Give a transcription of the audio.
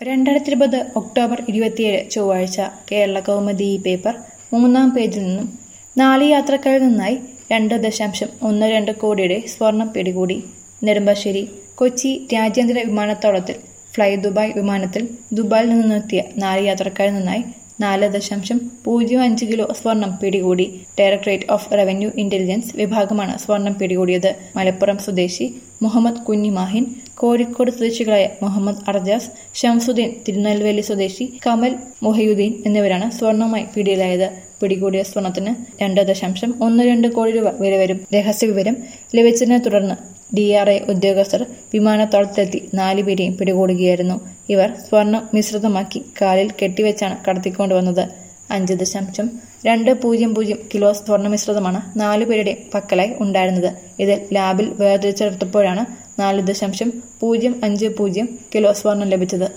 രണ്ടായിരത്തി ഇരുപത് ഒക്ടോബർ ഇരുപത്തിയേഴ് ചൊവ്വാഴ്ച കേരള കൗമുദി ഈ പേപ്പർ മൂന്നാം പേജിൽ നിന്നും നാല് യാത്രക്കാരിൽ നിന്നായി രണ്ട് ദശാംശം ഒന്ന് രണ്ട് കോടിയുടെ സ്വർണം പിടികൂടി നെടുമ്പാശ്ശേരി കൊച്ചി രാജ്യാന്തര വിമാനത്താവളത്തിൽ ഫ്ലൈ ദുബായ് വിമാനത്തിൽ ദുബായിൽ നിന്നെത്തിയ നാല് യാത്രക്കാരിൽ നിന്നായി നാല് ദശാംശം പൂജ്യം അഞ്ച് കിലോ സ്വർണം പിടികൂടി ഡയറക്ടറേറ്റ് ഓഫ് റവന്യൂ ഇന്റലിജൻസ് വിഭാഗമാണ് സ്വർണം പിടികൂടിയത് മലപ്പുറം സ്വദേശി മുഹമ്മദ് കുഞ്ഞിമാഹിൻ കോഴിക്കോട് സ്വദേശികളായ മുഹമ്മദ് അർജാസ് ഷംസുദ്ദീൻ തിരുനെൽവേലി സ്വദേശി കമൽ മൊഹയുദ്ദീൻ എന്നിവരാണ് സ്വർണവുമായി പിടിയിലായത് പിടികൂടിയ സ്വർണത്തിന് രണ്ട് ദശാംശം ഒന്ന് രണ്ട് കോടി രൂപ വില വരും രഹസ്യവിവരം ലഭിച്ചതിനെ തുടർന്ന് ഡി ആർ ഐ ഉദ്യോഗസ്ഥർ വിമാനത്താവളത്തിലെത്തി നാലുപേരെയും പിടികൂടുകയായിരുന്നു ഇവർ സ്വർണം മിശ്രിതമാക്കി കാലിൽ കെട്ടിവെച്ചാണ് കടത്തിക്കൊണ്ടുവന്നത് അഞ്ച് ദശാംശം രണ്ട് പൂജ്യം പൂജ്യം കിലോ സ്വർണ്ണ മിശ്രിതമാണ് നാലുപേരുടെ പക്കലായി ഉണ്ടായിരുന്നത് ഇതിൽ ലാബിൽ വേർതിരിച്ചെടുത്തപ്പോഴാണ് നാല് ദശാംശം പൂജ്യം അഞ്ച് പൂജ്യം കിലോ സ്വർണം ലഭിച്ചത്